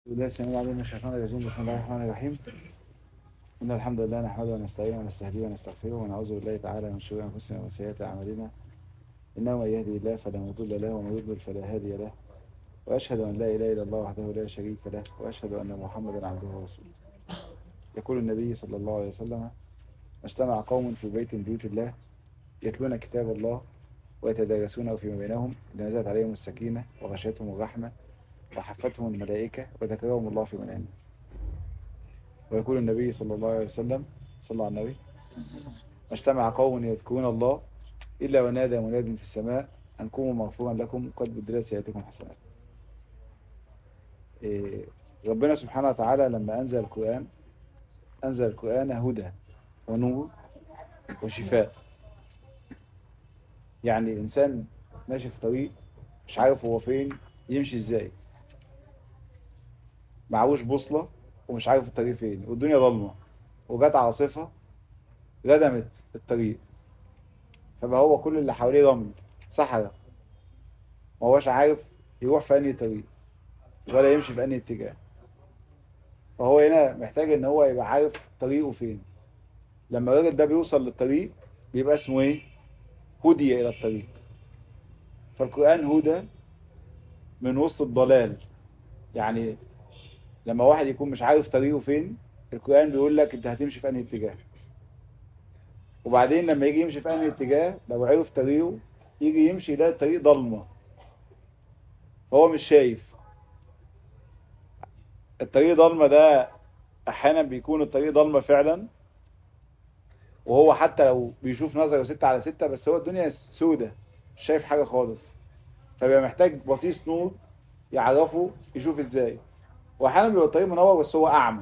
الله السلام عليكم من الشيطان الرجيم بسم الله الرحمن الرحيم إن الحمد لله نحمده ونستعينه ونستهديه ونستغفره ونعوذ بالله تعالى من شرور أنفسنا وسيئات أعمالنا إنه من يهدي الله فلا مضل له ومن يضلل فلا هادي له وأشهد أن لا إله إلا الله وحده لا شريك له وأشهد أن محمدا عبده ورسوله يقول النبي صلى الله عليه وسلم اجتمع قوم في بيت من بيوت الله يتلون كتاب الله ويتدارسونه فيما بينهم نزلت عليهم السكينة وغشيتهم الرحمة وحفتهم الملائكة وذكرهم الله في منامه ويقول النبي صلى الله عليه وسلم صلى على النبي اجتمع قوم يذكرون الله إلا ونادى مناد في السماء أن قوموا مغفورا لكم قد بدلت سيئاتكم حسنات إيه ربنا سبحانه وتعالى لما أنزل القرآن أنزل القرآن هدى ونور وشفاء يعني الإنسان ماشي في طريق مش عارف هو فين يمشي ازاي معهوش بوصلة ومش عارف الطريق فين والدنيا ظلمة وجت عاصفة ردمت الطريق فبقى هو كل اللي حواليه رمل صحراء ما هوش عارف يروح في أنهي طريق ولا يمشي في أنهي اتجاه فهو هنا محتاج ان هو يبقى عارف طريقه فين لما الراجل ده بيوصل للطريق بيبقى اسمه ايه هدي الى الطريق فالقرآن هدى من وسط الضلال يعني لما واحد يكون مش عارف طريقه فين القرآن بيقول لك انت هتمشي في انهي اتجاه وبعدين لما يجي يمشي في انهي اتجاه لو عرف طريقه يجي يمشي يلاقي الطريق ضلمه هو مش شايف الطريق ضلمه ده احيانا بيكون الطريق ضلمه فعلا وهو حتى لو بيشوف نظره ستة على ستة بس هو الدنيا سودة مش شايف حاجة خالص فبيبقى محتاج بصيص نور يعرفه يشوف ازاي واحيانا بيبقى الطريق منور بس هو اعمى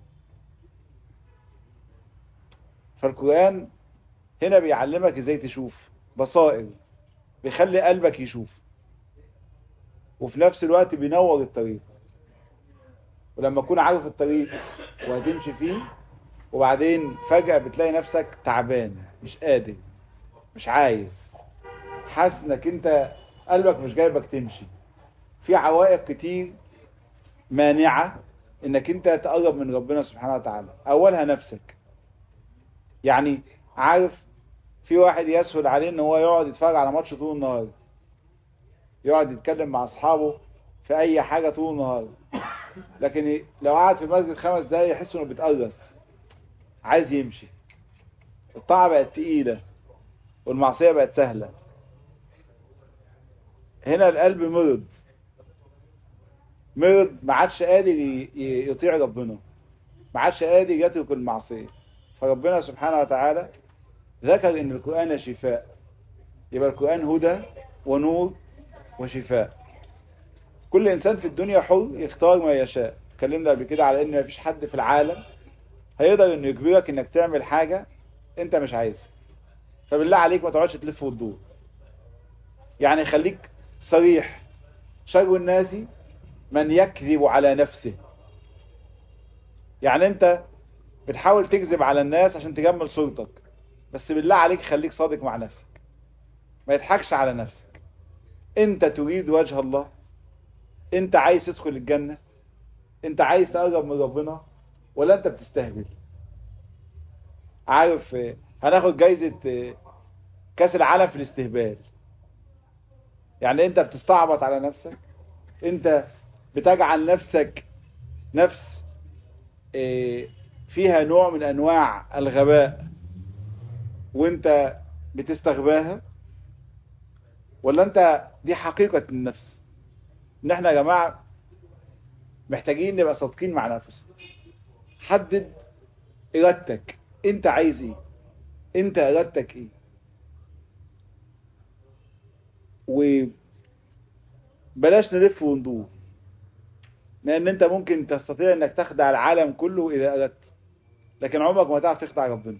فالقرآن هنا بيعلمك ازاي تشوف بصائر بيخلي قلبك يشوف وفي نفس الوقت بينور الطريق ولما تكون عارف الطريق وهتمشي فيه وبعدين فجأة بتلاقي نفسك تعبان مش قادر مش عايز حاسس انك انت قلبك مش جايبك تمشي في عوائق كتير مانعة انك انت تقرب من ربنا سبحانه وتعالى اولها نفسك يعني عارف في واحد يسهل عليه ان هو يقعد يتفرج على ماتش طول النهار يقعد يتكلم مع اصحابه في اي حاجة طول النهار لكن لو قعد في المسجد خمس دقايق يحس انه بيتقرص عايز يمشي الطاعة بقت تقيلة والمعصية بقت سهلة هنا القلب مرض مرض ما عادش قادر يطيع ربنا ما عادش قادر يترك المعصية فربنا سبحانه وتعالى ذكر ان القرآن شفاء يبقى القرآن هدى ونور وشفاء كل انسان في الدنيا حر يختار ما يشاء اتكلمنا قبل كده على ان مفيش حد في العالم هيقدر انه يجبرك انك تعمل حاجة انت مش عايزها فبالله عليك ما تقعدش تلف وتدور يعني خليك صريح شر الناس من يكذب على نفسه يعني انت بتحاول تكذب على الناس عشان تجمل صورتك بس بالله عليك خليك صادق مع نفسك ما يضحكش على نفسك انت تريد وجه الله انت عايز تدخل الجنة انت عايز تقرب من ربنا ولا انت بتستهبل عارف هناخد جايزة كاس العالم في الاستهبال يعني انت بتستعبط على نفسك انت بتجعل نفسك نفس فيها نوع من انواع الغباء وانت بتستغباها ولا انت دي حقيقة النفس ان احنا يا جماعة محتاجين نبقى صادقين مع نفسنا حدد ارادتك انت عايز ايه انت ارادتك ايه وبلاش نلف وندور لان انت ممكن تستطيع انك تخدع العالم كله اذا اردت لكن عمرك ما تعرف تخدع ربنا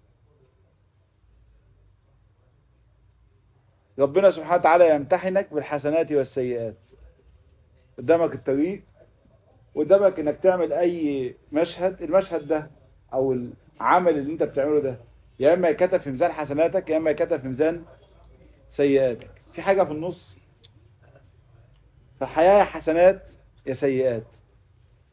ربنا سبحانه وتعالى يمتحنك بالحسنات والسيئات قدامك الطريق قدامك انك تعمل اي مشهد المشهد ده او العمل اللي انت بتعمله ده يا اما يكتب في ميزان حسناتك يا اما يكتب في ميزان سيئاتك في حاجة في النص فالحياة يا حسنات يا سيئات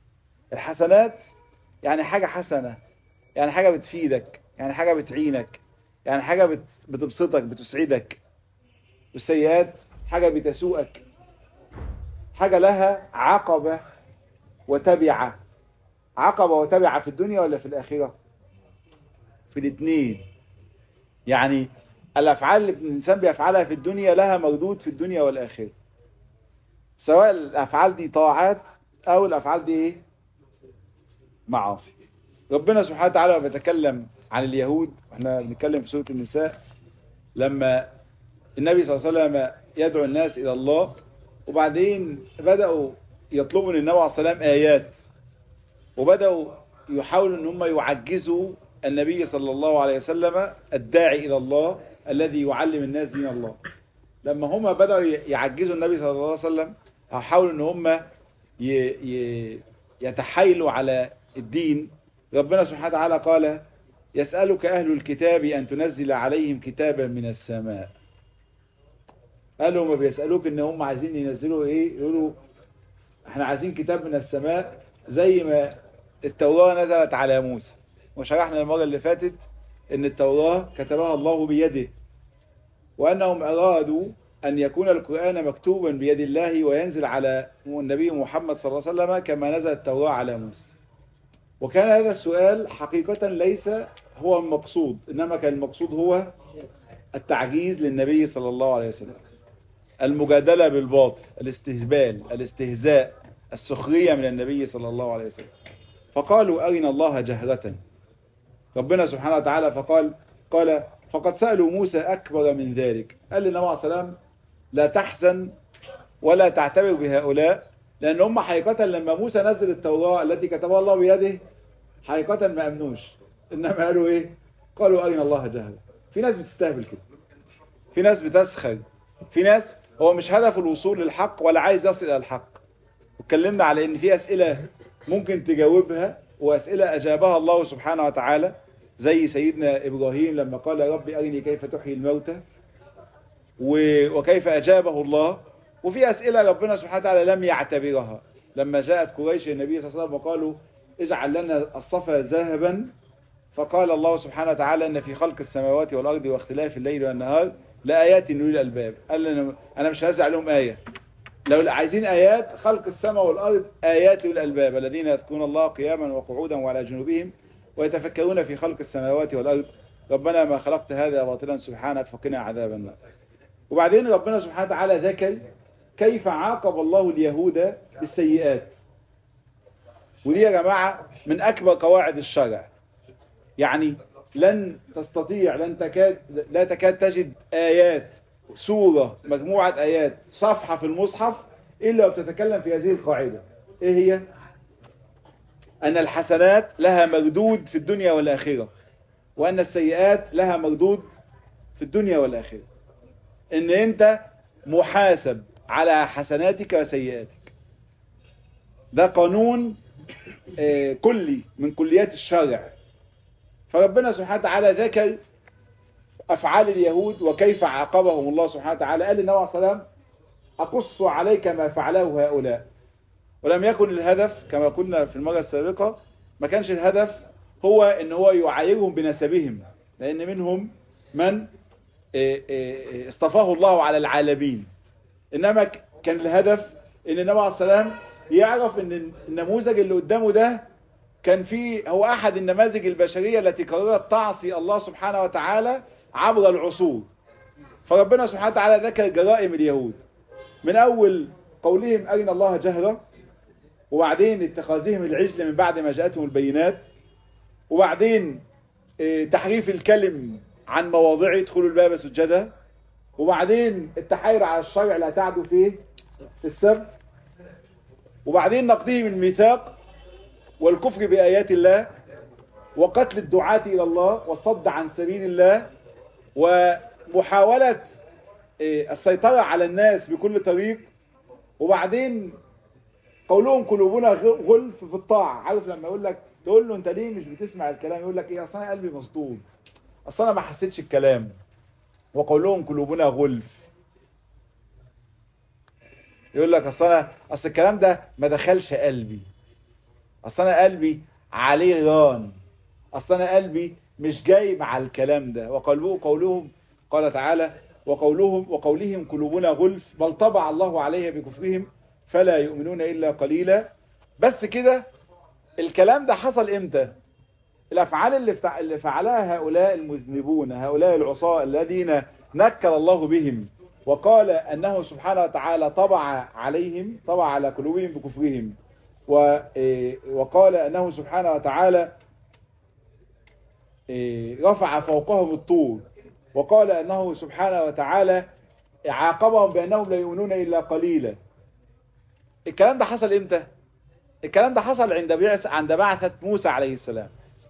الحسنات يعني حاجة حسنة يعني حاجة بتفيدك يعني حاجة بتعينك يعني حاجة بت... بتبسطك بتسعدك والسيئات حاجة بتسوءك حاجة لها عقبة وتبعة عقبة وتبعة في الدنيا ولا في الآخرة في الاثنين يعني الأفعال اللي الإنسان بيفعلها في الدنيا لها مردود في الدنيا والآخرة سواء الأفعال دي طاعات أو الأفعال دي إيه معاصي ربنا سبحانه وتعالى بيتكلم عن اليهود احنا بنتكلم في سورة النساء لما النبي صلى الله عليه وسلم يدعو الناس إلى الله وبعدين بدأوا يطلبوا من النبي عليه الصلاة والسلام آيات وبدأوا يحاولوا ان هم يعجزوا النبي صلى الله عليه وسلم الداعي إلى الله الذي يعلم الناس دين الله لما هم بدأوا يعجزوا النبي صلى الله عليه وسلم حاولوا ان هم يتحايلوا على الدين ربنا سبحانه وتعالى قال يسألك أهل الكتاب أن تنزل عليهم كتابا من السماء قالوا ما بيسألوك ان هم عايزين ينزلوا ايه يقولوا احنا عايزين كتاب من السماء زي ما التوراة نزلت على موسى وشرحنا المرة اللي فاتت ان التوراة كتبها الله بيده وانهم ارادوا ان يكون القرآن مكتوبا بيد الله وينزل على النبي محمد صلى الله عليه وسلم كما نزل التوراة على موسى وكان هذا السؤال حقيقة ليس هو المقصود انما كان المقصود هو التعجيز للنبي صلى الله عليه وسلم المجادلة بالباطل الاستهبال الاستهزاء السخرية من النبي صلى الله عليه وسلم فقالوا أرنا الله جهرة ربنا سبحانه وتعالى فقال قال فقد سألوا موسى أكبر من ذلك قال للنبي عليه السلام لا تحزن ولا تعتبر بهؤلاء لأن هم حقيقة لما موسى نزل التوراة التي كتبها الله بيده حقيقة ما أمنوش إنما قالوا إيه قالوا أرنا الله جهرة في ناس بتستهبل كده في ناس بتسخر في ناس هو مش هدف الوصول للحق ولا عايز يصل إلى الحق واتكلمنا على ان في اسئلة ممكن تجاوبها واسئلة اجابها الله سبحانه وتعالى زي سيدنا ابراهيم لما قال يا رب ارني كيف تحيي الموتى وكيف اجابه الله وفي اسئلة ربنا سبحانه وتعالى لم يعتبرها لما جاءت قريش النبي صلى الله عليه وسلم وقالوا اجعل لنا الصفا ذهبا فقال الله سبحانه وتعالى ان في خلق السماوات والارض واختلاف الليل والنهار لآيات لأولي الألباب قال لنا أنا مش هزع لهم آية لو عايزين آيات خلق السماء والأرض آيات لأولي الألباب الذين يذكرون الله قياما وقعودا وعلى جنوبهم ويتفكرون في خلق السماوات والأرض ربنا ما خلقت هذا باطلا سبحانك فقنا عذاب النار وبعدين ربنا سبحانه وتعالى ذكر كيف عاقب الله اليهود بالسيئات ودي يا جماعة من أكبر قواعد الشرع يعني لن تستطيع لن تكاد لا تكاد تجد آيات سورة مجموعة آيات صفحة في المصحف إلا وتتكلم في هذه القاعدة إيه هي أن الحسنات لها مردود في الدنيا والآخرة وأن السيئات لها مردود في الدنيا والآخرة إن أنت محاسب على حسناتك وسيئاتك ده قانون كلي من كليات الشرع فربنا سبحانه وتعالى ذكر أفعال اليهود وكيف عاقبهم الله سبحانه وتعالى قال للنبي عليه السلام أقص عليك ما فعله هؤلاء ولم يكن الهدف كما قلنا في المرة السابقة ما كانش الهدف هو ان هو يعايرهم بنسبهم لأن منهم من اصطفاه الله على العالمين إنما كان الهدف ان النبي عليه السلام يعرف ان النموذج اللي قدامه ده كان في هو أحد النماذج البشرية التي قررت تعصي الله سبحانه وتعالى عبر العصور فربنا سبحانه وتعالى ذكر جرائم اليهود من أول قولهم أرنا الله جهرة وبعدين اتخاذهم العجل من بعد ما جاءتهم البينات وبعدين تحريف الكلم عن مواضعه ادخلوا الباب سجدا وبعدين التحايل على الشرع لا تعدوا فيه في السبت وبعدين نقضهم الميثاق والكفر بآيات الله وقتل الدعاة إلى الله والصد عن سبيل الله ومحاولة السيطرة على الناس بكل طريق وبعدين قولهم قلوبنا غلف في الطاعة عارف لما يقول لك تقول له انت ليه مش بتسمع الكلام يقول لك ايه اصلا قلبي مصدود اصلا انا ما حسيتش الكلام وقولهم قلوبنا غلف يقول لك اصلا اصل الكلام ده ما دخلش قلبي اصل انا قلبي عليه ران اصل انا قلبي مش جاي مع الكلام ده وقالوا قولهم قال تعالى وقولهم وقولهم قلوبنا غلف بل طبع الله عليها بكفرهم فلا يؤمنون الا قليلا بس كده الكلام ده حصل امتى الافعال اللي فع- اللي فعلها هؤلاء المذنبون هؤلاء العصاة الذين نكل الله بهم وقال انه سبحانه وتعالى طبع عليهم طبع على قلوبهم بكفرهم و- إيه، وقال انه سبحانه وتعالى إيه، رفع فوقهم الطور وقال انه سبحانه وتعالى عاقبهم بانهم لا يؤمنون الا قليلا الكلام ده حصل امتى الكلام ده حصل عند بعث عند بعثة موسى عليه السلام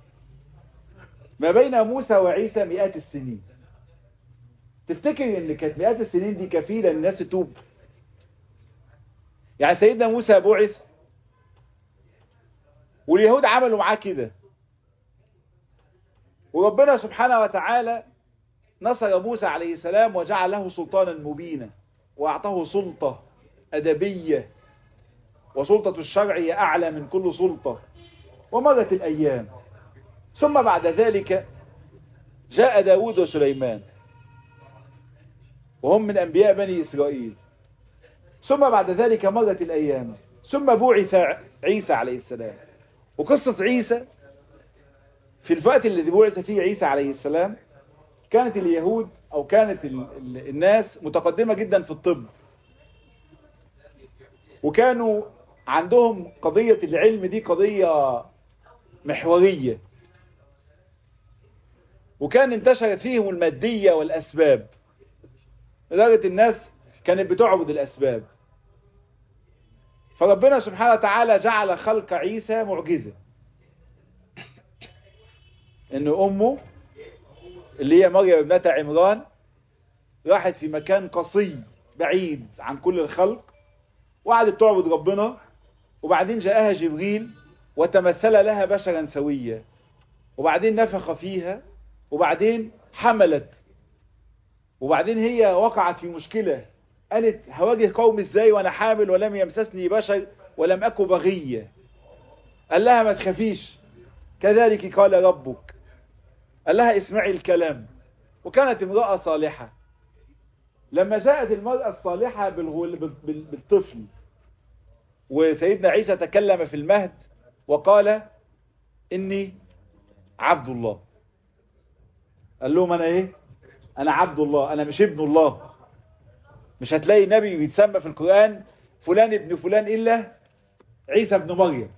ما بين موسى وعيسى مئات السنين تفتكر ان كانت مئات السنين دي كفيلة الناس تتوب يعني سيدنا موسى بعث واليهود عملوا معاه كده وربنا سبحانه وتعالى نصر موسى عليه السلام وجعل له سلطانا مبينا واعطاه سلطة ادبية وسلطة الشرع هي اعلى من كل سلطة ومرت الايام ثم بعد ذلك جاء داود وسليمان وهم من أنبياء بني إسرائيل ثم بعد ذلك مرت الأيام ثم بعث عيسى عليه السلام وقصة عيسى في الوقت الذي بعث فيه عيسى عليه السلام كانت اليهود أو كانت ال- ال- الناس متقدمة جدا في الطب وكانوا عندهم قضية العلم دي قضية محورية وكان انتشرت فيهم المادية والأسباب لدرجة الناس كانت بتعبد الأسباب فربنا سبحانه وتعالى جعل خلق عيسى معجزة ان امه اللي هي مريم ابنة عمران راحت في مكان قصي بعيد عن كل الخلق وقعدت تعبد ربنا وبعدين جاءها جبريل وتمثل لها بشرا سويا وبعدين نفخ فيها وبعدين حملت وبعدين هي وقعت في مشكلة قالت هواجه قوم ازاي وانا حامل ولم يمسسني بشر ولم اكو بغية قال لها ما تخافيش كذلك قال ربك قال لها اسمعي الكلام وكانت امرأة صالحة لما جاءت المرأة الصالحة بالغل... بال... بال... بالطفل وسيدنا عيسى تكلم في المهد وقال اني عبد الله قال لهم انا ايه انا عبد الله انا مش ابن الله مش هتلاقي نبي بيتسمى في القرآن فلان ابن فلان الا عيسى ابن مريم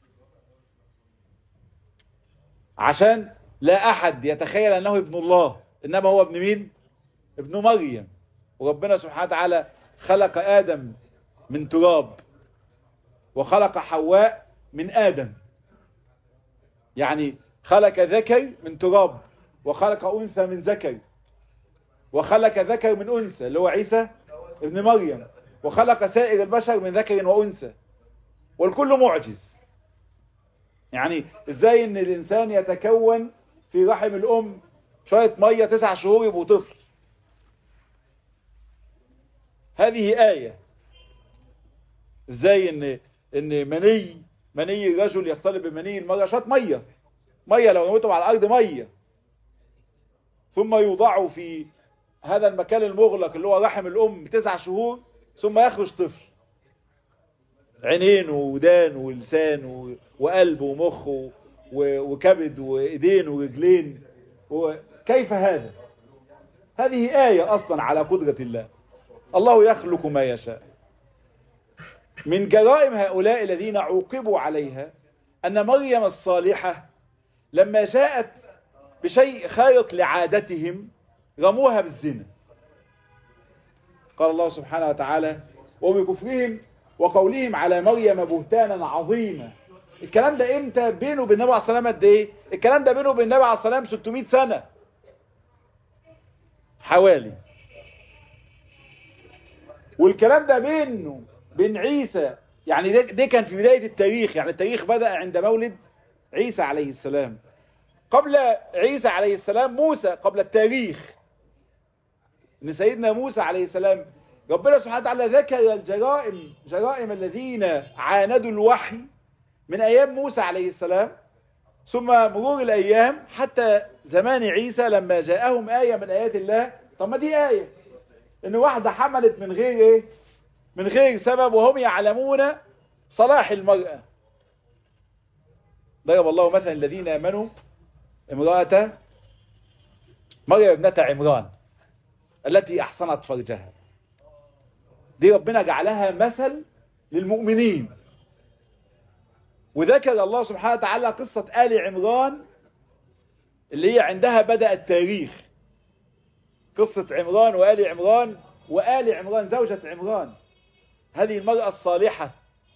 عشان لا احد يتخيل انه ابن الله انما هو ابن مين ابن مريم وربنا سبحانه وتعالى خلق ادم من تراب وخلق حواء من ادم يعني خلق ذكر من تراب وخلق انثى من ذكر وخلق ذكر من انثى اللي هو عيسى ابن مريم وخلق سائر البشر من ذكر وانثى والكل معجز يعني ازاي ان الانسان يتكون في رحم الام شوية مية تسع شهور يبقوا طفل هذه آية ازاي ان ان مني مني الرجل يختلط بمني المرأة شوية مية مية لو رميتهم على الارض مية ثم يوضعوا في هذا المكان المغلق اللي هو رحم الام تسع شهور ثم يخرج طفل عينين ودان ولسان و- وقلب ومخ و- و- وكبد وايدين ورجلين وكيف هذا هذه آية أصلا على قدرة الله الله يخلق ما يشاء من جرائم هؤلاء الذين عوقبوا عليها أن مريم الصالحة لما جاءت بشيء خارق لعادتهم رموها بالزنا قال الله سبحانه وتعالى وبكفرهم وقولهم على مريم بهتانا عظيما الكلام ده امتى بينه وبين النبي عليه الصلاه والسلام قد ايه الكلام ده بينه وبين النبي عليه الصلاه والسلام 600 سنه حوالي والكلام ده بينه بين عيسى يعني ده, ده كان في بداية التاريخ يعني التاريخ بدأ عند مولد عيسى عليه السلام قبل عيسى عليه السلام موسى قبل التاريخ ان سيدنا موسى عليه السلام ربنا سبحانه وتعالى ذكر الجرائم جرائم الذين عاندوا الوحي من أيام موسى عليه السلام ثم مرور الأيام حتى زمان عيسى لما جاءهم آية من آيات الله طب ما دي آية إن واحدة حملت من غير إيه من غير سبب وهم يعلمون صلاح المرأة ضرب الله مثلا الذين آمنوا امرأة مريم ابنة عمران التي أحصنت فرجها دي ربنا جعلها مثل للمؤمنين وذكر الله سبحانه وتعالى قصة آل عمران اللي هي عندها بدأ التاريخ قصة عمران وآل عمران وآل عمران زوجة عمران هذه المرأة الصالحة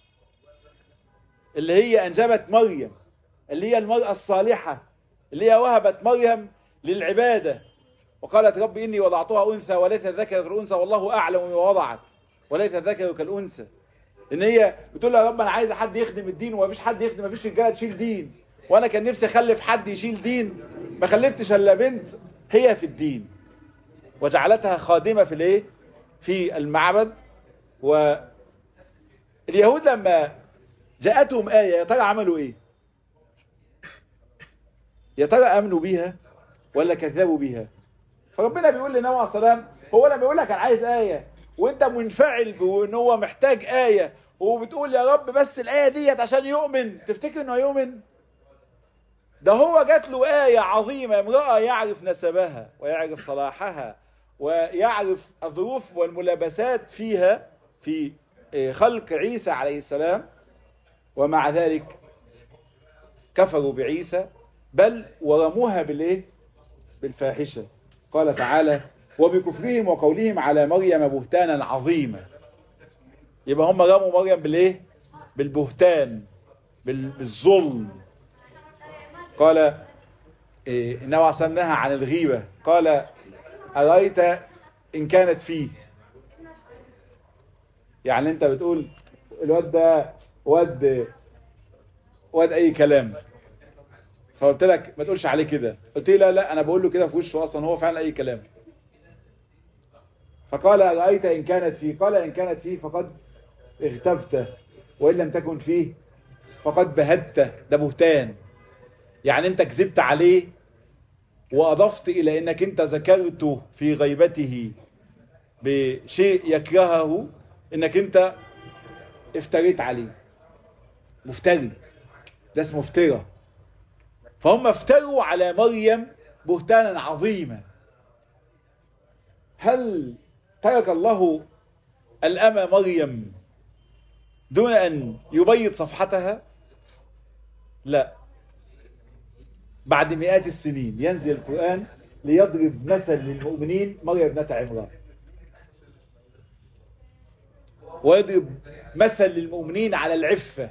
اللي هي أنجبت مريم اللي هي المرأة الصالحة اللي هي وهبت مريم للعبادة وقالت رب إني وضعتها أنثى وليس الذكر كالأنثى والله أعلم بما وضعت وليس الذكر كالأنثى إن هي بتقول له يا رب أنا عايزة حد يخدم الدين ومفيش حد يخدم مفيش رجالة تشيل دين وأنا كان نفسي أخلف حد يشيل دين ما خلفتش إلا بنت هي في الدين وجعلتها خادمة في الايه في المعبد واليهود لما جاءتهم آية يا ترى عملوا ايه يا ترى امنوا بيها ولا كذبوا بيها فربنا بيقول لنوح عليه السلام هو لما بيقول لك انا عايز آية وانت منفعل بان هو محتاج آية وبتقول يا رب بس الآية ديت عشان يؤمن تفتكر انه يؤمن ده هو جات له آية عظيمة امرأة يعرف نسبها ويعرف صلاحها ويعرف الظروف والملابسات فيها في خلق عيسى عليه السلام ومع ذلك كفروا بعيسى بل ورموها بالايه بالفاحشة قال تعالى وبكفرهم وقولهم على مريم بهتانا عظيما يبقى هم رموا مريم بالايه بالبهتان بالظلم قال إيه النبي عليه نهى عن الغيبة قال أرأيت إن كانت فيه يعني أنت بتقول الواد ده واد واد أي كلام فقلت لك ما تقولش عليه كده قلت لي لا لا أنا بقول له كده في وشه أصلا هو فعلا أي كلام فقال أرأيت إن كانت فيه قال إن كانت فيه فقد اغتبته وإن لم تكن فيه فقد بهته ده بهتان يعني انت كذبت عليه واضفت الى انك انت ذكرته في غيبته بشيء يكرهه انك انت افتريت عليه مفتري ده اسمه افترى فهم افتروا على مريم بهتانا عظيما هل ترك الله الأمة مريم دون أن يبيض صفحتها لا بعد مئات السنين ينزل القرآن ليضرب مثل للمؤمنين مريم ابنة عمران ويضرب مثل للمؤمنين على العفة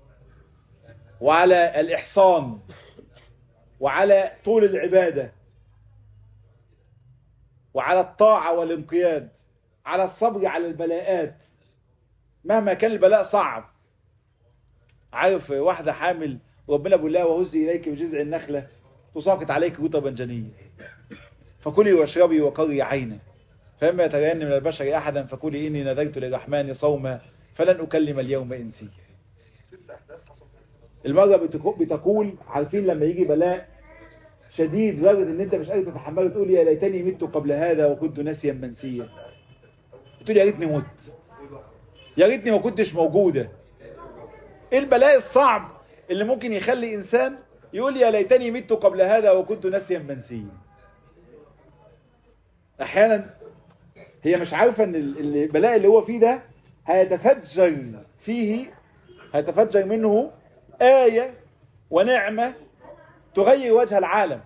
وعلى الإحصان وعلى طول العبادة وعلى الطاعة والانقياد على الصبر على البلاءات مهما كان البلاء صعب عارف واحدة حامل ربنا بيقول لها وهزي إليك بجذع النخلة تساقط عليك رطبا جنيا فكلي واشربي وقري عينا فإما يترين من البشر أحدا فكلي إني نذرت للرحمن صوما فلن أكلم اليوم إنسي المرة بتقول عارفين لما يجي بلاء شديد لدرجة ان انت مش قادر تتحمله تقول يا ليتني مت قبل هذا وكنت ناسيا منسيا بتقول يا ريتني مت يا ريتني ما كنتش موجودة ايه البلاء الصعب اللي ممكن يخلي انسان يقول يا ليتني مت قبل هذا وكنت ناسيا منسيا احيانا هي مش عارفة ان البلاء اللي هو فيه ده هيتفجر فيه هيتفجر منه آية ونعمة تغير وجه العالم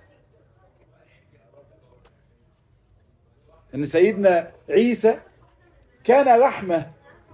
ان سيدنا عيسى كان رحمة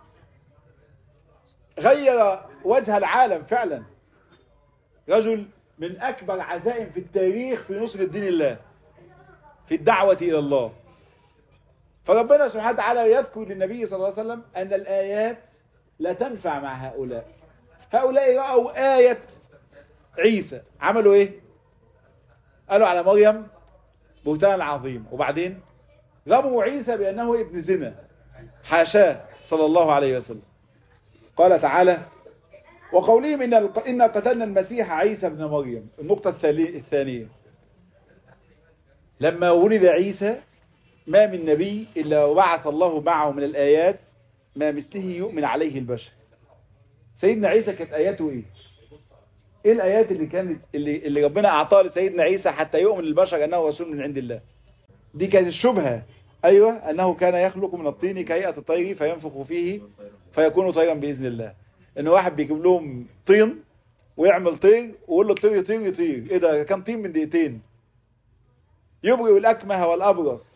غير وجه العالم فعلا رجل من اكبر عزائم في التاريخ في نصر الدين الله في الدعوة الى الله فربنا سبحانه وتعالى يذكر للنبي صلى الله عليه وسلم ان الايات لا تنفع مع هؤلاء هؤلاء رأوا آية عيسى عملوا ايه قالوا على مريم بهتان عظيم وبعدين رموا عيسى بأنه ابن زنا حاشاه صلى الله عليه وسلم قال تعالى وقولهم إن إن قتلنا المسيح عيسى ابن مريم النقطة الثانية لما ولد عيسى ما من نبي إلا وبعث الله معه من الآيات ما مثله يؤمن عليه البشر سيدنا عيسى كانت آياته إيه إيه الآيات اللي كانت اللي, اللي ربنا أعطاها لسيدنا عيسى حتى يؤمن البشر أنه رسول من عند الله دي كانت الشبهة أيوة أنه كان يخلق من الطين كهيئة الطير فينفخ فيه فيكون طيرا بإذن الله إن واحد بيجيب لهم طين ويعمل طير ويقول له الطير يطير يطير إيه ده كان طين من دقيقتين يبرئ الأكمه والأبرص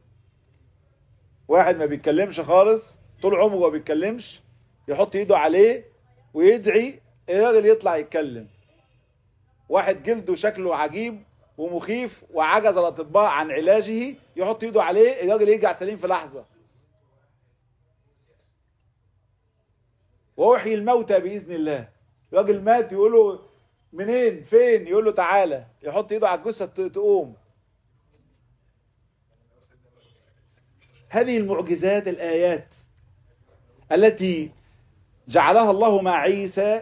واحد ما بيتكلمش خالص طول عمره ما بيتكلمش يحط ايده عليه ويدعي الراجل يطلع يتكلم واحد جلده شكله عجيب ومخيف وعجز الاطباء عن علاجه يحط ايده عليه الراجل يرجع سليم في لحظة ووحي الموتى بإذن الله راجل مات يقول له منين فين يقول له تعالى يحط ايده على الجثة تقوم هذه المعجزات الآيات التي جعلها الله مع عيسى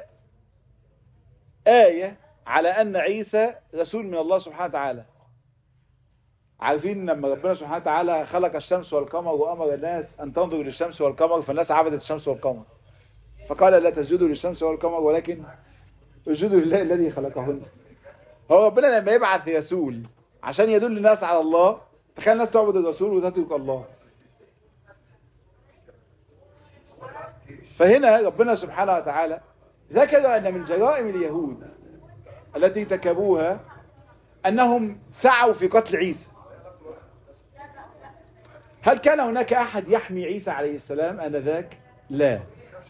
آية على أن عيسى رسول من الله سبحانه وتعالى عارفين لما ربنا سبحانه وتعالى خلق الشمس والقمر وأمر الناس أن تنظروا للشمس والقمر فالناس عبدت الشمس والقمر فقال لا تسجدوا للشمس والقمر ولكن اسجدوا لله الذي خلقهن هو ربنا لما يبعث رسول عشان يدل الناس على الله تخيل الناس تعبد الرسول وتترك الله فهنا ربنا سبحانه وتعالى ذكر أن من جرائم اليهود التي تكبوها أنهم سعوا في قتل عيسى هل كان هناك أحد يحمي عيسى عليه السلام آنذاك؟ لا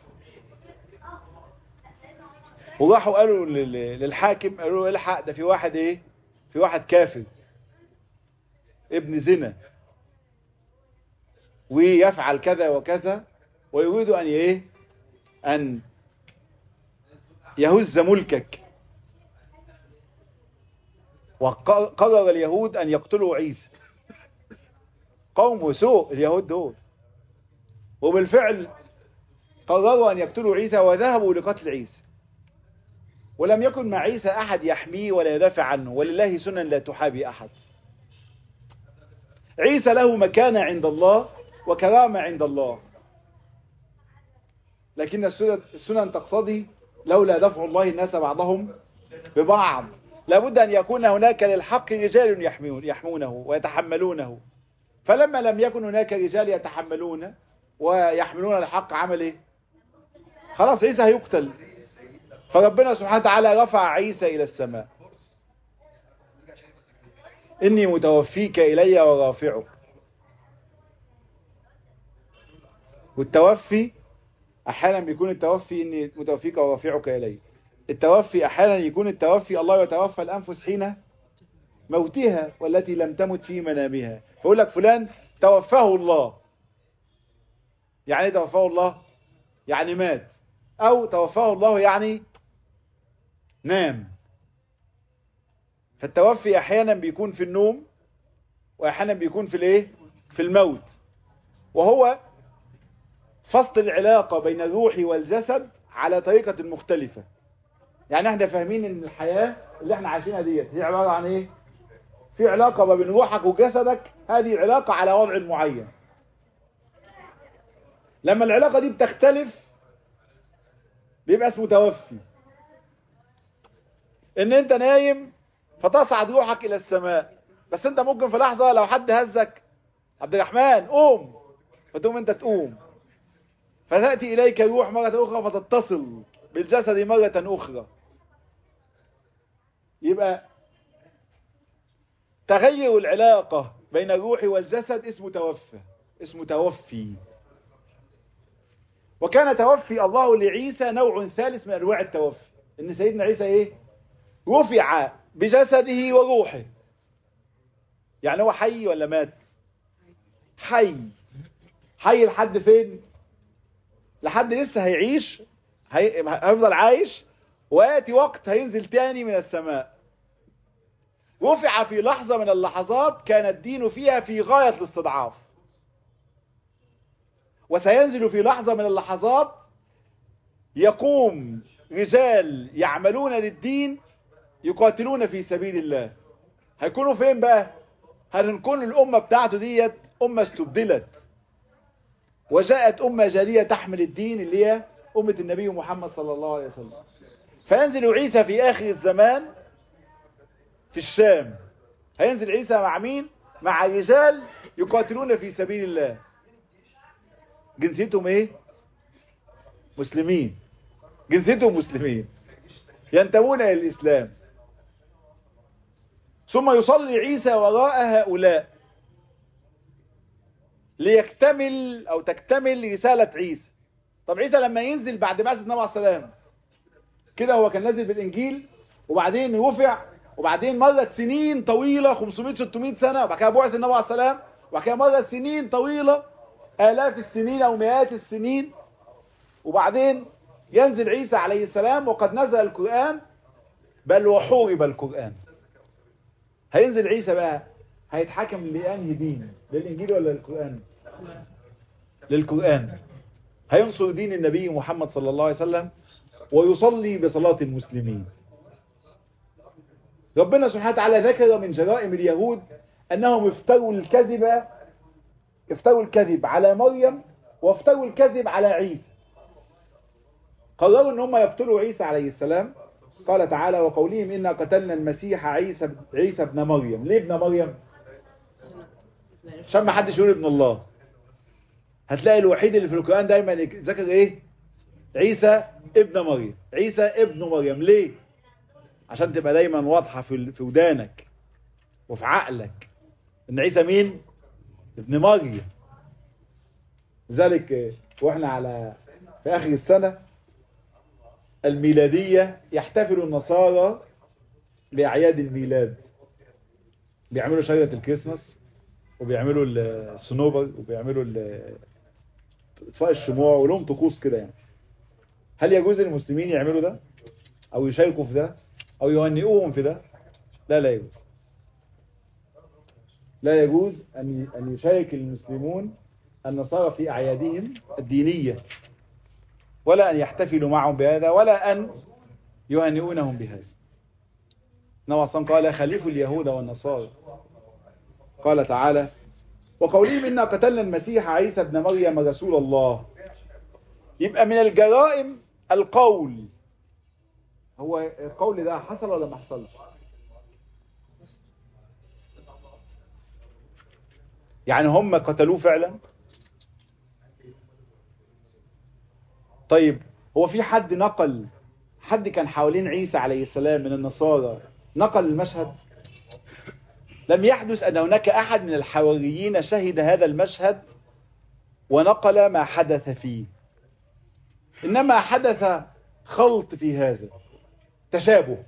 وراحوا قالوا للحاكم قالوا له الحق ده في واحد ايه في واحد كافر ابن زنا ويفعل كذا وكذا ويريد ان ايه ان يهز ملكك وقرر اليهود ان يقتلوا عيسى قوم سوء اليهود دول وبالفعل قرروا ان يقتلوا عيسى وذهبوا لقتل عيسى ولم يكن مع عيسى أحد يحميه ولا يدافع عنه ولله سنن لا تحابي أحد عيسى له مكانة عند الله وكرامة عند الله لكن السنن تقتضي لولا دفع الله الناس بعضهم ببعض لابد أن يكون هناك للحق رجال يحمون يحمونه ويتحملونه فلما لم يكن هناك رجال يتحملون ويحملون الحق عمل ايه خلاص عيسى هيقتل فربنا سبحانه وتعالى رفع عيسى إلى السماء إني متوفيك إلي ورافعك والتوفي أحيانا بيكون التوفي إني متوفيك ورافعك إلي التوفي أحيانا يكون التوفي الله يتوفى الأنفس حين موتها والتي لم تمت في منامها فيقول لك فلان توفاه الله يعني توفاه الله يعني مات أو توفاه الله يعني نام فالتوفي احيانا بيكون في النوم واحيانا بيكون في الايه في الموت وهو فصل العلاقة بين الروح والجسد على طريقة مختلفة يعني احنا فاهمين ان الحياة اللي احنا عايشينها ديت هي عبارة عن ايه في علاقة ما بين روحك وجسدك هذه علاقة على وضع معين لما العلاقة دي بتختلف بيبقى اسمه توفي ان انت نايم فتصعد روحك الى السماء بس انت ممكن في لحظة لو حد هزك عبد الرحمن قوم فتقوم انت تقوم فتأتي اليك الروح مرة اخرى فتتصل بالجسد مرة اخرى يبقى تغير العلاقة بين الروح والجسد اسمه توفى اسمه توفي وكان توفي الله لعيسى نوع ثالث من انواع التوفي ان سيدنا عيسى ايه رفع بجسده وروحه يعني هو حي ولا مات حي حي لحد فين لحد لسه هيعيش هي... هيفضل عايش وياتي وقت هينزل تاني من السماء رفع في لحظة من اللحظات كان الدين فيها في غاية الاستضعاف وسينزل في لحظة من اللحظات يقوم رجال يعملون للدين يقاتلون في سبيل الله هيكونوا فين بقى هنكون الأمة بتاعته ديت أمة استبدلت وجاءت أمة جديدة تحمل الدين اللي هي أمة النبي محمد صلى الله عليه وسلم فينزل عيسى في آخر الزمان في الشام هينزل عيسى مع مين مع رجال يقاتلون في سبيل الله جنسيتهم ايه مسلمين جنسيتهم مسلمين ينتمون الى الاسلام ثم يصلي عيسى وراء هؤلاء ليكتمل او تكتمل رسالة عيسى طب عيسى لما ينزل بعد بعثة النبي عليه السلام كده هو كان نازل بالانجيل وبعدين رفع وبعدين مرت سنين طويلة 500 600 سنة وبعد كده بعث النبي عليه السلام وبعد كده مرت سنين طويلة آلاف السنين أو مئات السنين وبعدين ينزل عيسى عليه السلام وقد نزل القرآن بل وحورب القرآن هينزل عيسى بقى هيتحكم لأنهي دين للإنجيل ولا للقرآن للقرآن هينصر دين النبي محمد صلى الله عليه وسلم ويصلي بصلاة المسلمين ربنا سبحانه وتعالى ذكر من جرائم اليهود أنهم افتروا الكذب افتروا الكذب على مريم وافتروا الكذب على عيسى قرروا ان هم يقتلوا عيسى عليه السلام قال تعالى وقولهم إنا قتلنا المسيح عيسى عيسى ابن مريم ليه ابن مريم عشان ما حدش يقول ابن الله هتلاقي الوحيد اللي في القرآن دايما ذكر ايه عيسى ابن مريم عيسى ابن مريم ليه عشان تبقى دايما واضحة في في ودانك وفي عقلك ان عيسى مين ابن مريم لذلك واحنا على في اخر السنة الميلادية يحتفل النصارى بأعياد الميلاد بيعملوا شجرة الكريسماس وبيعملوا الصنوبر وبيعملوا اطفاء الشموع ولهم طقوس كده يعني هل يجوز للمسلمين يعملوا ده او يشاركوا في ده او يهنئوهم في ده لا لا يجوز لا يجوز ان ان يشارك المسلمون النصارى في اعيادهم الدينيه ولا ان يحتفلوا معهم بهذا ولا ان يهنئونهم بهذا نوع قال خليفوا اليهود والنصارى قال تعالى وقولهم إنا قتلنا المسيح عيسى ابن مريم رسول الله يبقى من الجرائم القول هو القول ده حصل ولا ما حصلش يعني هم قتلوه فعلا طيب هو في حد نقل حد كان حوالين عيسى عليه السلام من النصارى نقل المشهد لم يحدث أن هناك أحد من الحواريين شهد هذا المشهد ونقل ما حدث فيه إنما حدث خلط في هذا تشابه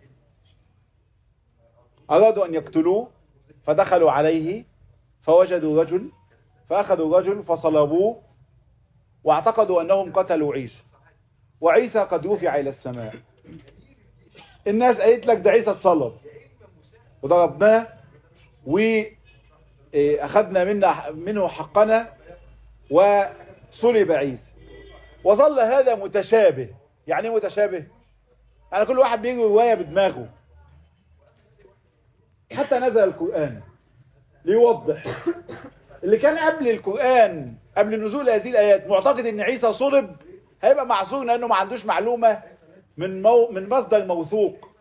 أرادوا أن يقتلوه فدخلوا عليه فوجدوا رجل فأخذوا رجل فصلبوه واعتقدوا أنهم قتلوا عيسى وعيسى قد رفع إلى السماء الناس قالت لك ده عيسى اتصلب وضربناه وأخذنا منه, منه حقنا وصلب عيسى وظل هذا متشابه يعني ايه متشابه يعني كل واحد بيجي رواية بدماغه حتى نزل القرآن ليوضح اللي كان قبل القرآن قبل نزول هذه الآيات معتقد ان عيسى صلب هيبقى معذور لانه ما عندوش معلومة من مو من مصدر موثوق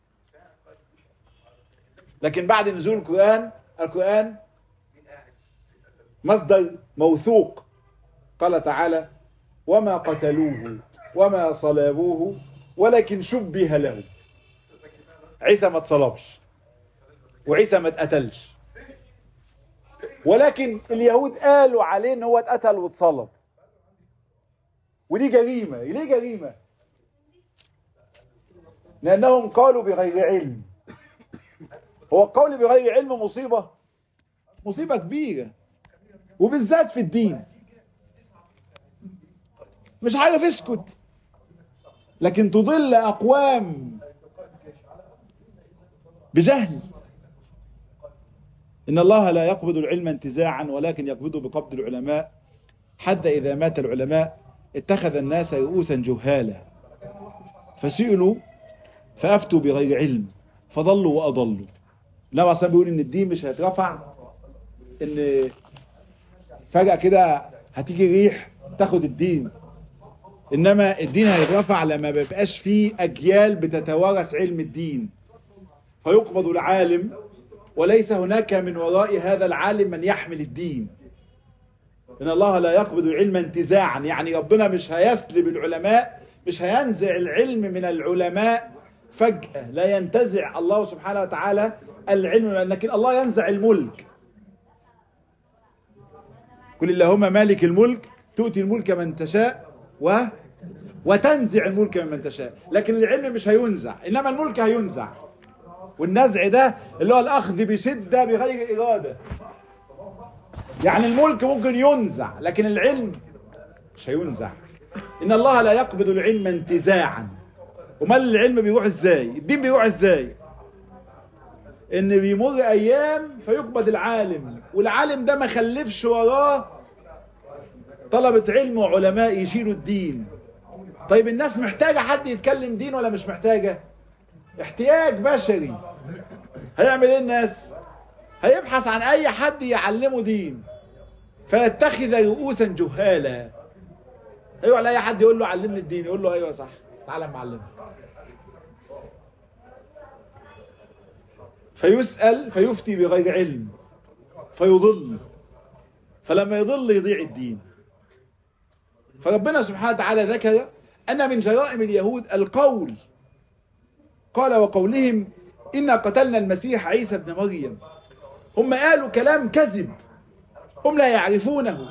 لكن بعد نزول القرآن القرآن مصدر موثوق قال تعالى وما قتلوه وما صلبوه ولكن شبه له عيسى ما اتصلبش وعيسى ما اتقتلش ولكن اليهود قالوا عليه ان هو اتقتل واتصلب ودي جريمة ليه جريمة لانهم قالوا بغير علم هو القول بغير علم مصيبة مصيبة كبيرة وبالذات في الدين مش عارف اسكت لكن تضل أقوام بجهل إن الله لا يقبض العلم انتزاعا ولكن يقبضه بقبض العلماء حتى إذا مات العلماء اتخذ الناس رؤوسا جهالا فسئلوا فأفتوا بغير علم فضلوا وأضلوا النبي أصلا بيقول إن الدين مش هيترفع إن فجأة كده هتيجي ريح تاخد الدين إنما الدين هيترفع لما بيبقاش فيه أجيال بتتوارث علم الدين فيقبض العالم وليس هناك من وراء هذا العالم من يحمل الدين إن الله لا يقبض العلم انتزاعا يعني ربنا مش هيسلب العلماء مش هينزع العلم من العلماء فجأة لا ينتزع الله سبحانه وتعالى العلم لكن الله ينزع الملك قل اللهم مالك الملك تؤتي الملك من تشاء و وتنزع الملك من تشاء لكن العلم مش هينزع إنما الملك هينزع والنزع ده اللي هو الأخذ بشدة بغير إرادة يعني الملك ممكن ينزع لكن العلم مش هينزع إن الله لا يقبض العلم انتزاعا وما العلم بيروح ازاي الدين بيروح ازاي ان بيمر ايام فيقبض العالم والعالم ده ما خلفش وراه طلبة علم وعلماء يشيلوا الدين طيب الناس محتاجة حد يتكلم دين ولا مش محتاجة احتياج بشري هيعمل ايه الناس هيبحث عن اي حد يعلمه دين فيتخذ رؤوسا جهالا ايوه على اي حد يقول له علمني الدين يقول له ايوه صح تعالى معلمك فيسأل فيفتي بغير علم فيضل فلما يضل يضيع الدين فربنا سبحانه وتعالى ذكر أن من جرائم اليهود القول قال وقولهم إنا قتلنا المسيح عيسى ابن مريم هم قالوا كلام كذب هم لا يعرفونه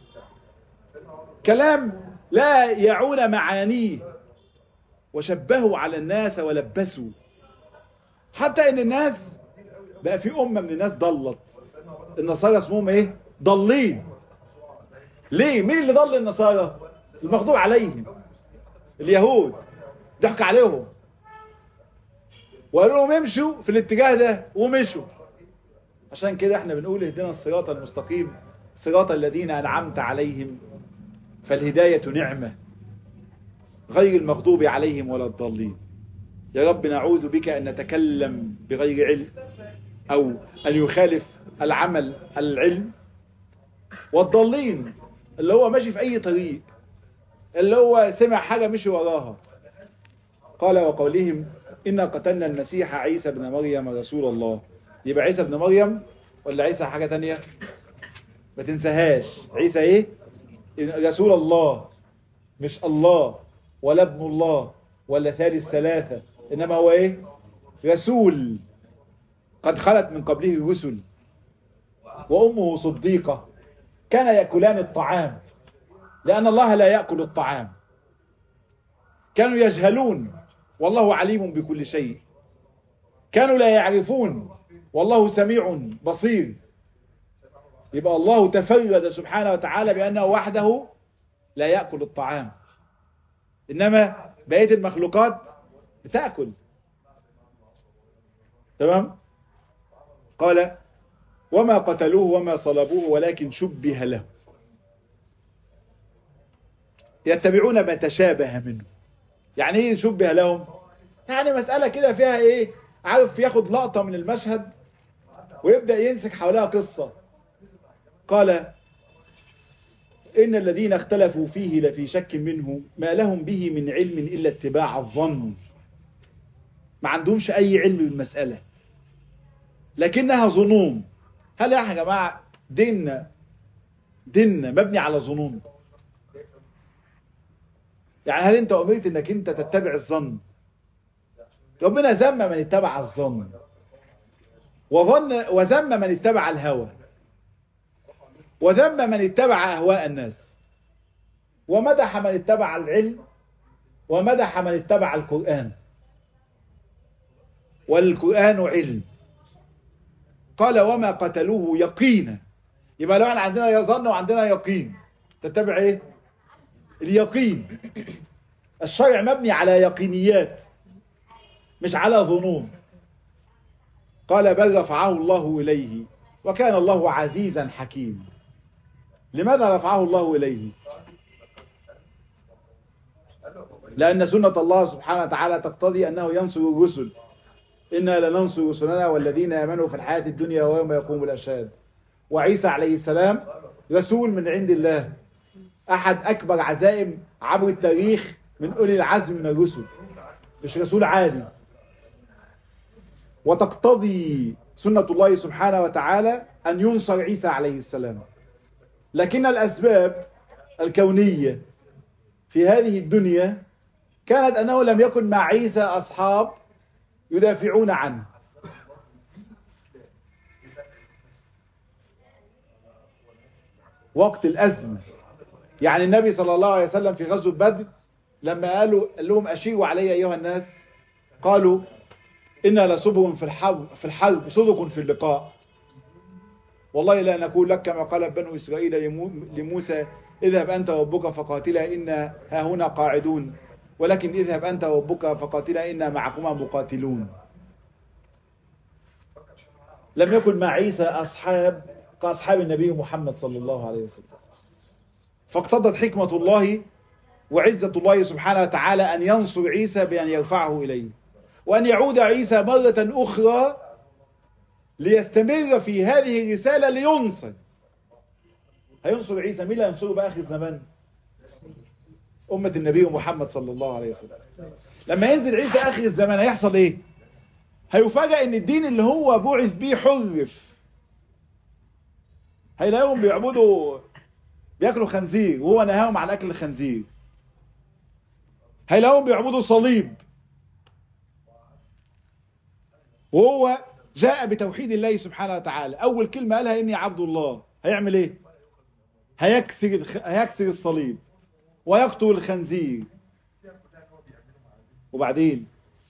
كلام لا يعون معانيه وشبهوا على الناس ولبسوا حتى ان الناس بقى في امة من الناس ضلت النصارى اسمهم ايه ضالين ليه مين اللي ضل النصارى المغضوب عليهم اليهود ضحك عليهم وقالوا لهم امشوا في الاتجاه ده ومشوا عشان كده احنا بنقول اهدنا الصراط المستقيم صراط الذين انعمت عليهم فالهداية نعمة غير المغضوب عليهم ولا الضالين يا رب نعوذ بك أن نتكلم بغير علم أو أن يخالف العمل العلم والضالين اللي هو ماشي في أي طريق اللي هو سمع حاجة مشي وراها قال وقولهم إنا قتلنا المسيح عيسى بن مريم رسول الله يبقى عيسى بن مريم ولا عيسى حاجة تانية ما تنساهاش عيسى ايه رسول الله مش الله ولا ابن الله ولا ثالث ثلاثة إنما هو إيه رسول قد خلت من قبله الرسل وأمه صديقة كان يأكلان الطعام لأن الله لا يأكل الطعام كانوا يجهلون والله عليم بكل شيء كانوا لا يعرفون والله سميع بصير يبقى الله تفرد سبحانه وتعالى بأنه وحده لا يأكل الطعام إنما بقية المخلوقات بتأكل تمام قال وما قتلوه وما صلبوه ولكن شبه له يتبعون ما تشابه منه يعني ايه شبه لهم يعني مسألة كده فيها ايه عارف ياخد لقطة من المشهد ويبدأ ينسك حولها قصة قال إن الذين اختلفوا فيه لفي شك منه ما لهم به من علم إلا اتباع الظن ما عندهمش أي علم بالمسألة لكنها ظنون هل يا جماعة ديننا ديننا مبني على ظنون يعني هل انت أمرت انك انت تتبع الظن ربنا ذم من اتبع الظن وظن وذم من اتبع الهوى وذم من اتبع أهواء الناس ومدح من اتبع العلم ومدح من اتبع القرآن والقرآن علم قال وما قتلوه يقينا يبقى لو احنا عندنا يظن وعندنا يقين تتبع ايه اليقين الشرع مبني على يقينيات مش على ظنون قال بل رفعه الله إليه وكان الله عزيزا حكيما لماذا رفعه الله إليه لأن سنة الله سبحانه وتعالى تقتضي أنه ينصر الرسل إنا لننصر رسلنا والذين آمنوا في الحياة الدنيا ويوم يقوم الأشهاد وعيسى عليه السلام رسول من عند الله أحد أكبر عزائم عبر التاريخ من أولي العزم من الرسل مش رسول عادي وتقتضي سنة الله سبحانه وتعالى أن ينصر عيسى عليه السلام لكن الأسباب الكونية في هذه الدنيا كانت أنه لم يكن مع عيسى أصحاب يدافعون عنه وقت الأزمة يعني النبي صلى الله عليه وسلم في غزوة بدر لما قالوا قال لهم أشيروا علي أيها الناس قالوا إنا لصبر في الحرب في الحرب صدق في اللقاء والله لا نقول لك كما قال بنو إسرائيل لموسى اذهب أنت وربك فقاتلا إنا ها هنا قاعدون ولكن اذهب أنت وربك فقاتلا إنا معكما مقاتلون لم يكن مع عيسى أصحاب كأصحاب النبي محمد صلى الله عليه وسلم فاقتضت حكمة الله وعزة الله سبحانه وتعالى أن ينصر عيسى بأن يرفعه إليه وأن يعود عيسى مرة أخرى ليستمر في هذه الرسالة لينصر هينصر عيسى مين اللي هينصره بآخر الزمان أمة النبي محمد صلى الله عليه وسلم لما ينزل عيسى آخر الزمان هيحصل إيه هيفاجأ ان الدين اللي هو بعث بيه حرف هيلاقيهم بيعبدوا بياكلوا خنزير وهو نهاهم عن اكل الخنزير هيلاقيهم بيعبدوا صليب وهو جاء بتوحيد الله سبحانه وتعالى اول كلمة قالها اني عبد الله هيعمل ايه هيكسر هيكسر الصليب ويقتل الخنزير وبعدين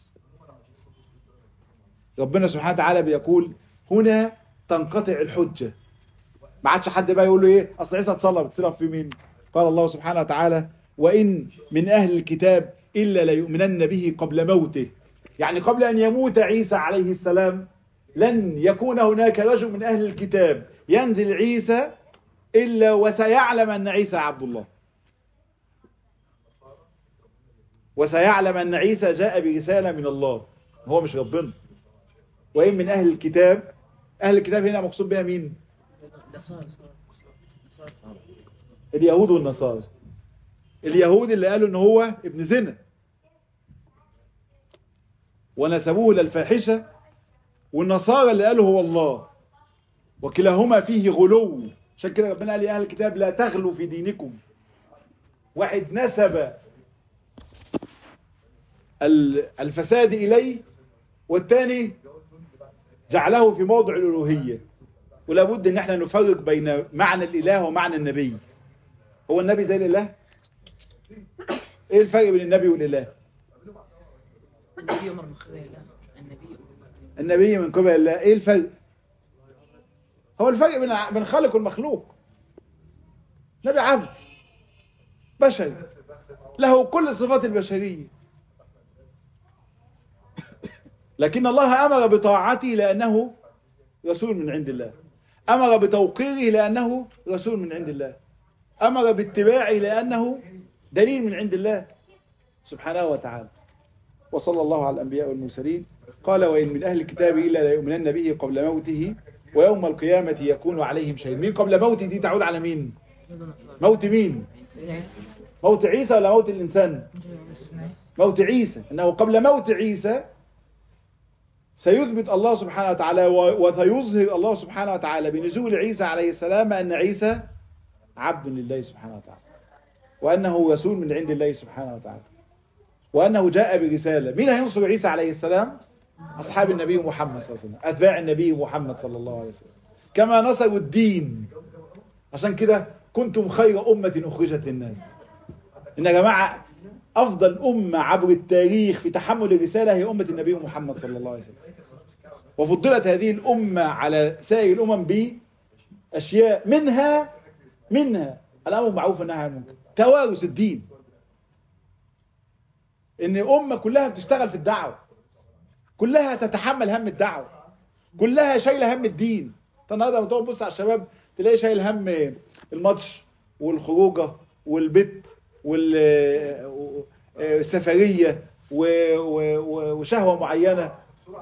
ربنا سبحانه وتعالى بيقول هنا تنقطع الحجة ما عادش حد بقى يقول له ايه اصل عيسى اتصلى بتصرف في مين قال الله سبحانه وتعالى وان من اهل الكتاب الا ليؤمنن به قبل موته يعني قبل ان يموت عيسى عليه السلام لن يكون هناك رجل من اهل الكتاب ينزل عيسى الا وسيعلم ان عيسى عبد الله وسيعلم ان عيسى جاء برسالة من الله هو مش ربنا وإن من أهل الكتاب أهل الكتاب هنا مقصود بها مين اليهود والنصارى اليهود اللي قالوا ان هو ابن زنا ونسبوه للفاحشة والنصارى اللي قالوا هو الله وكلاهما فيه غلو عشان كده ربنا قال يا أهل الكتاب لا تغلوا في دينكم واحد نسب الفساد إليه والثاني جعله في موضع الألوهية ولا بد ان احنا نفرق بين معنى الإله ومعنى النبي هو النبي زي الإله ايه الفرق بين النبي والإله النبي أمر من قبل الله النبي النبي من قبل الله ايه الفرق هو الفرق بين بين خالق والمخلوق نبي عبد بشري له كل صفات البشرية لكن الله أمر بطاعته لأنه رسول من عند الله أمر بتوقيره لأنه رسول من عند الله أمر باتباعه لأنه دليل من عند الله سبحانه وتعالى وصلى الله على الأنبياء والمرسلين قال وإن من أهل الكتاب إلا لا يؤمنن به قبل موته ويوم القيامة يكون عليهم شهيد مين قبل موته دي تعود على مين موت مين موت عيسى ولا موت الإنسان موت عيسى إنه قبل موت عيسى سيثبت الله سبحانه وتعالى وسيظهر الله سبحانه وتعالى بنزول عيسى عليه السلام أن عيسى عبد لله سبحانه وتعالى وأنه رسول من عند الله سبحانه وتعالى وأنه جاء برسالة مين هينصر عيسى عليه السلام أصحاب النبي محمد صلى الله عليه وسلم أتباع النبي محمد صلى الله عليه وسلم كما نصروا الدين عشان كده كنتم خير أمة أخرجت للناس إن يا جماعة أفضل أمة عبر التاريخ في تحمل الرسالة هي أمة النبي محمد صلى الله عليه وسلم وفضلت هذه الأمة على سائر الأمم بأشياء منها منها الأمر معروف والنهي عن المنكر توارث الدين إن أمة كلها بتشتغل في الدعوة كلها تتحمل هم الدعوة كلها شايلة هم الدين النهارده لما تقعد تبص على الشباب تلاقي شايل هم الماتش والخروجه والبت وال آه، سفرية و- و- و- وشهوة معينة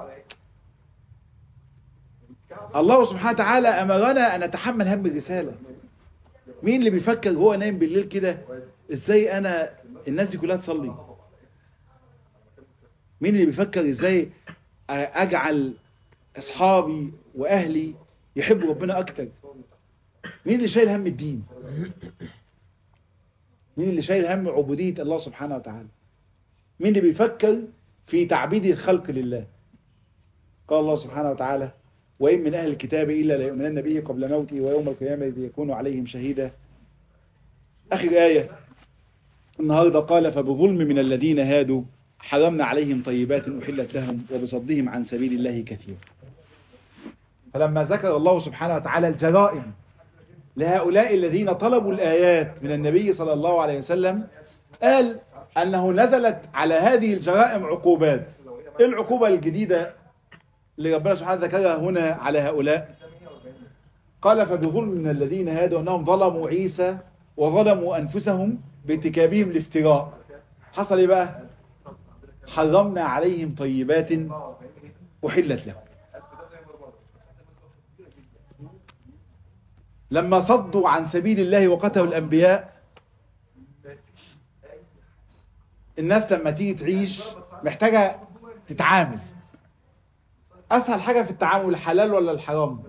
الله سبحانه وتعالى أمرنا أن نتحمل هم الرسالة مين اللي بيفكر هو نايم بالليل كده ازاي انا الناس دي كلها تصلي مين اللي بيفكر ازاي اجعل اصحابي واهلي يحبوا ربنا اكتر مين اللي شايل هم الدين مين اللي شايل هم عبودية الله سبحانه وتعالى مين اللي بيفكر في تعبيد الخلق لله قال الله سبحانه وتعالى وإن من أهل الكتاب إلا ليؤمنن به قبل موته ويوم القيامة يكون عليهم شهيدا آخر آية النهاردة قال فبظلم من الذين هادوا حرمنا عليهم طيبات أحلت لهم وبصدهم عن سبيل الله كثير فلما ذكر الله سبحانه وتعالى الجرائم لهؤلاء الذين طلبوا الآيات من النبي صلى الله عليه وسلم قال أنه نزلت على هذه الجرائم عقوبات إيه العقوبة الجديدة اللي ربنا سبحانه ذكرها هنا على هؤلاء قال فبظلم من الذين هادوا أنهم ظلموا عيسى وظلموا أنفسهم بارتكابهم الافتراء حصل ايه بقى حرمنا عليهم طيبات أحلت لهم لما صدوا عن سبيل الله وقتلوا الأنبياء الناس لما تيجي تعيش محتاجة تتعامل أسهل حاجة في التعامل الحلال ولا الحرام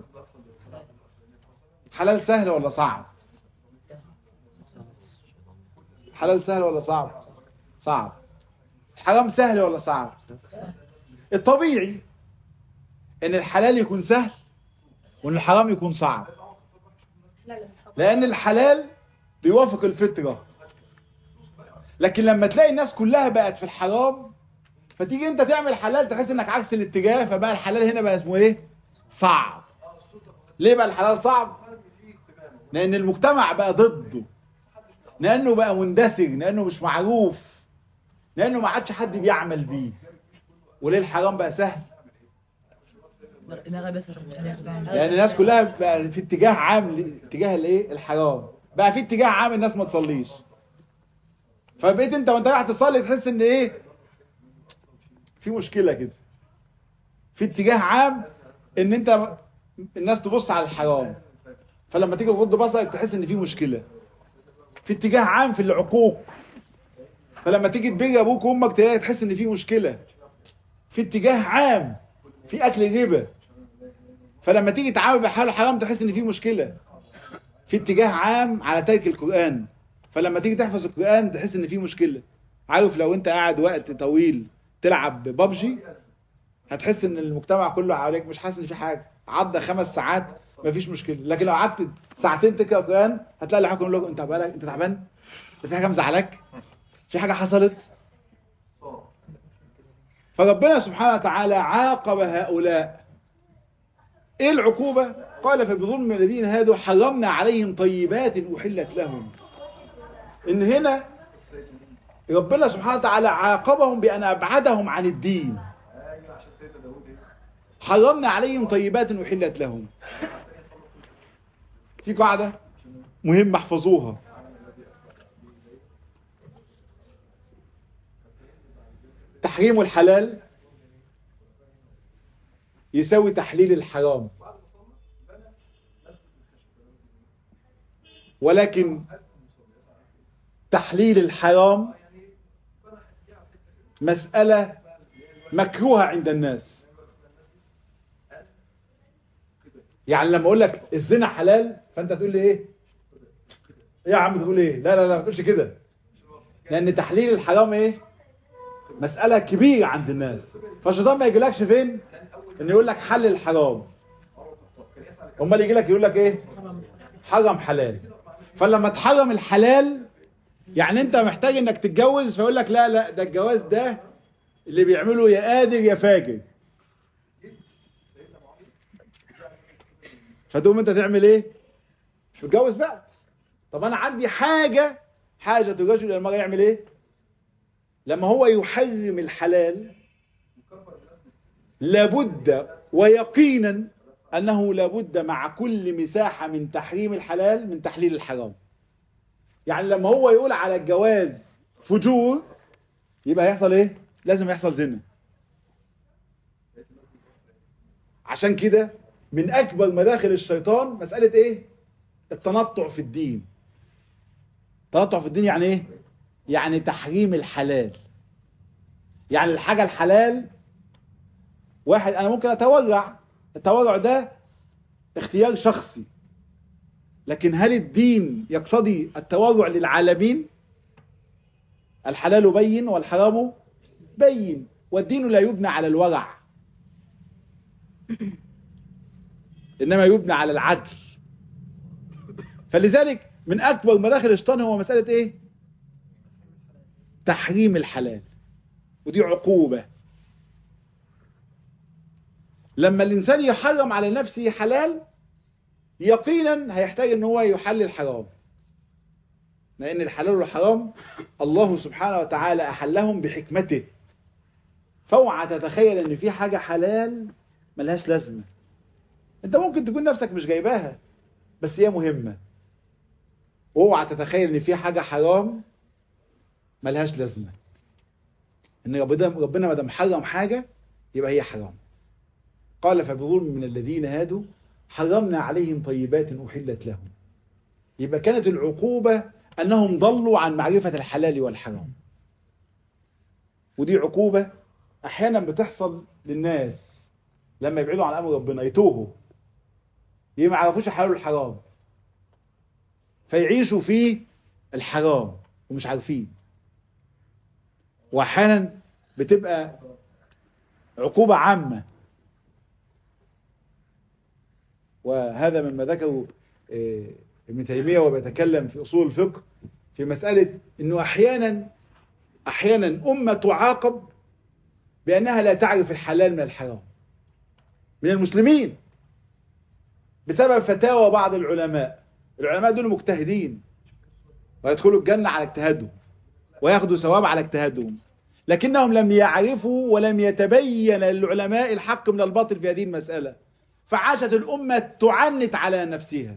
حلال سهل ولا صعب حلال سهل ولا صعب صعب الحرام سهل ولا صعب الطبيعي ان الحلال يكون سهل وان الحرام يكون صعب لان الحلال بيوافق الفطرة لكن لما تلاقي الناس كلها بقت في الحرام فتيجي انت تعمل حلال تحس انك عكس الاتجاه فبقى الحلال هنا بقى اسمه ايه صعب ليه بقى الحلال صعب لان المجتمع بقى ضده لانه بقى مندثر لانه مش معروف لانه ما عادش حد بيعمل بيه وليه الحرام بقى سهل لان الناس كلها بقى في اتجاه عام اتجاه الايه الحرام بقى في اتجاه عام الناس ما تصليش فبقيت انت وانت رايح تصلي تحس ان ايه في مشكلة كده في اتجاه عام ان انت الناس تبص على الحرام فلما تيجي تغض بصرك تحس ان في مشكلة في اتجاه عام في العقوق فلما تيجي تبيع ابوك وامك تلاقي تحس ان في مشكلة في اتجاه عام في اكل ربا فلما تيجي تعامل بحال الحرام تحس ان في مشكلة في اتجاه عام على ترك القرآن فلما تيجي تحفظ القرآن تحس ان في مشكلة عارف لو انت قاعد وقت طويل تلعب ببجي هتحس ان المجتمع كله حواليك مش حاسس ان في حاجة عدى خمس ساعات مفيش مشكلة لكن لو قعدت ساعتين تقرا قرآن هتلاقي اللي حكم لك انت بالك انت تعبان انت في حاجة مزعلك في حاجة حصلت فربنا سبحانه وتعالى عاقب هؤلاء ايه العقوبة قال فبظلم الذين هادوا حرمنا عليهم طيبات أحلت لهم ان هنا ربنا سبحانه وتعالى عاقبهم بأن أبعدهم عن الدين حرمنا عليهم طيبات أحلت لهم في قاعدة مهم احفظوها تحريم الحلال يساوي تحليل الحرام ولكن تحليل الحرام مسألة مكروهة عند الناس يعني لما اقول لك الزنا حلال فانت تقول لي ايه ايه يا عم تقول ايه لا لا لا ما تقولش كده لان تحليل الحرام ايه مسألة كبيرة عند الناس فالشيطان ما يجيلكش فين ان يقول لك حل الحرام امال يجي لك يقول لك ايه حرم حلال فلما تحرم الحلال يعني انت محتاج انك تتجوز فيقول لك لا لا ده الجواز ده اللي بيعمله يا قادر يا فاجر فتقوم انت تعمل ايه مش متجوز بقى طب انا عندي حاجة حاجة الرجل الى المرأة يعمل ايه لما هو يحرم الحلال لابد ويقينا انه لابد مع كل مساحة من تحريم الحلال من تحليل الحرام يعني لما هو يقول على الجواز فجور يبقى هيحصل ايه لازم يحصل زنا عشان كده من اكبر مداخل الشيطان مسألة ايه التنطع في الدين التنطع في الدين يعني ايه يعني تحريم الحلال يعني الحاجة الحلال واحد انا ممكن اتورع التورع ده اختيار شخصي لكن هل الدين يقتضي التورع للعالمين الحلال بين والحرام بين والدين لا يبنى على الورع إنما يبنى على العدل فلذلك من أكبر مداخل الشيطان هو مسألة إيه تحريم الحلال ودي عقوبة لما الإنسان يحرم على نفسه حلال يقينا هيحتاج ان هو يحلل حرام لأن الحلال والحرام الله سبحانه وتعالى أحلهم بحكمته فاوعى تتخيل ان في حاجة حلال ملهاش لازمة انت ممكن تكون نفسك مش جايباها بس هي مهمة واوعى تتخيل ان في حاجة حرام ملهاش لازمة ان ربنا ربنا ما دام حرم حاجة يبقى هي حرام قال فبظلم من الذين هادوا حرمنا عليهم طيبات أحلت لهم يبقى كانت العقوبة أنهم ضلوا عن معرفة الحلال والحرام ودي عقوبة أحيانا بتحصل للناس لما يبعدوا عن أمر ربنا يتوهوا يبقى ما يعرفوش الحلال والحرام فيعيشوا في الحرام ومش عارفين وأحيانا بتبقى عقوبة عامة وهذا مما ذكره ابن تيمية وبيتكلم في أصول الفقه في مسألة أنه أحيانا أحيانا أمة تعاقب بأنها لا تعرف الحلال من الحرام من المسلمين بسبب فتاوى بعض العلماء العلماء دول مجتهدين ويدخلوا الجنة على اجتهادهم وياخدوا ثواب على اجتهادهم لكنهم لم يعرفوا ولم يتبين للعلماء الحق من الباطل في هذه المسألة فعاشت الأمة تعنت على نفسها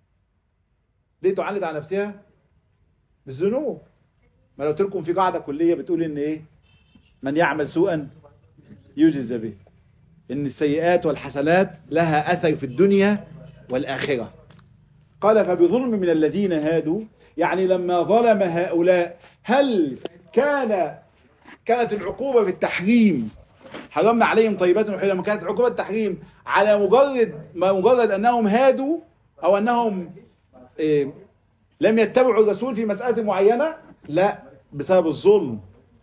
ليه تعنت على نفسها بالذنوب ما لو تلكم في قاعدة كلية بتقول ان ايه من يعمل سوءا يجز به ان السيئات والحسنات لها اثر في الدنيا والآخرة قال فبظلم من الذين هادوا يعني لما ظلم هؤلاء هل كان كانت العقوبة في التحريم حرمنا عليهم طيبات وحلال لما كانت عقوبة التحريم على مجرد ما مجرد أنهم هادوا أو أنهم إيه لم يتبعوا الرسول في مسألة معينة لا بسبب الظلم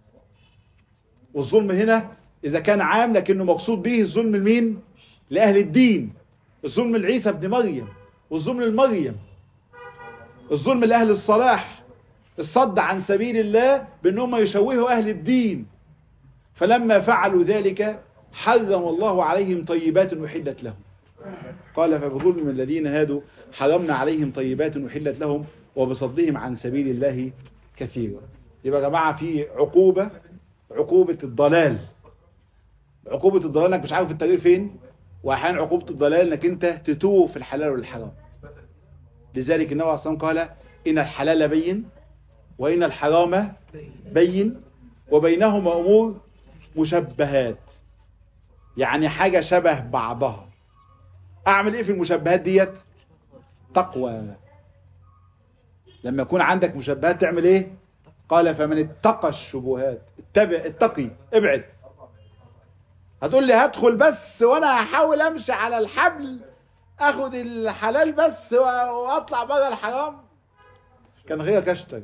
والظلم هنا إذا كان عام لكنه مقصود به الظلم لمين لأهل الدين الظلم لعيسى ابن مريم والظلم لمريم الظلم لأهل الصلاح الصد عن سبيل الله بأنهم يشوهوا أهل الدين فلما فعلوا ذلك حرم الله عليهم طيبات أحلت لهم قال فبظلم الذين هادوا حرمنا عليهم طيبات أحلت لهم وبصدهم عن سبيل الله كثيرا يبقى يا جماعة في عقوبة عقوبة الضلال عقوبة الضلال انك مش عارف الطريق فين واحيانا عقوبة الضلال انك انت تتوه في الحلال والحرام لذلك النبي عليه الصلاة والسلام قال إن الحلال بين وإن الحرام بين وبينهما أمور مشبهات يعني حاجة شبه بعضها أعمل إيه في المشبهات ديت تقوى لما يكون عندك مشبهات تعمل إيه قال فمن اتقى الشبهات اتبع اتقي ابعد هتقول لي هدخل بس وانا هحاول امشي على الحبل اخد الحلال بس واطلع بره الحرام كان غيرك اشتري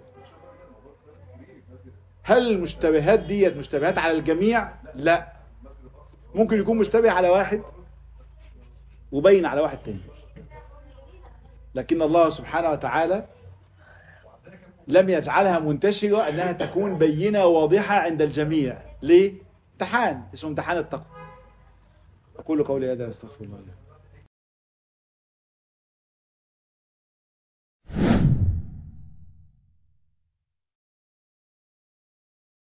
هل المشتبهات ديت مشتبهات على الجميع لا ممكن يكون مشتبه على واحد وبين على واحد تاني لكن الله سبحانه وتعالى لم يجعلها منتشرة انها تكون بينة واضحة عند الجميع ليه؟ امتحان اسمه امتحان التقوى اقول قولي هذا استغفر الله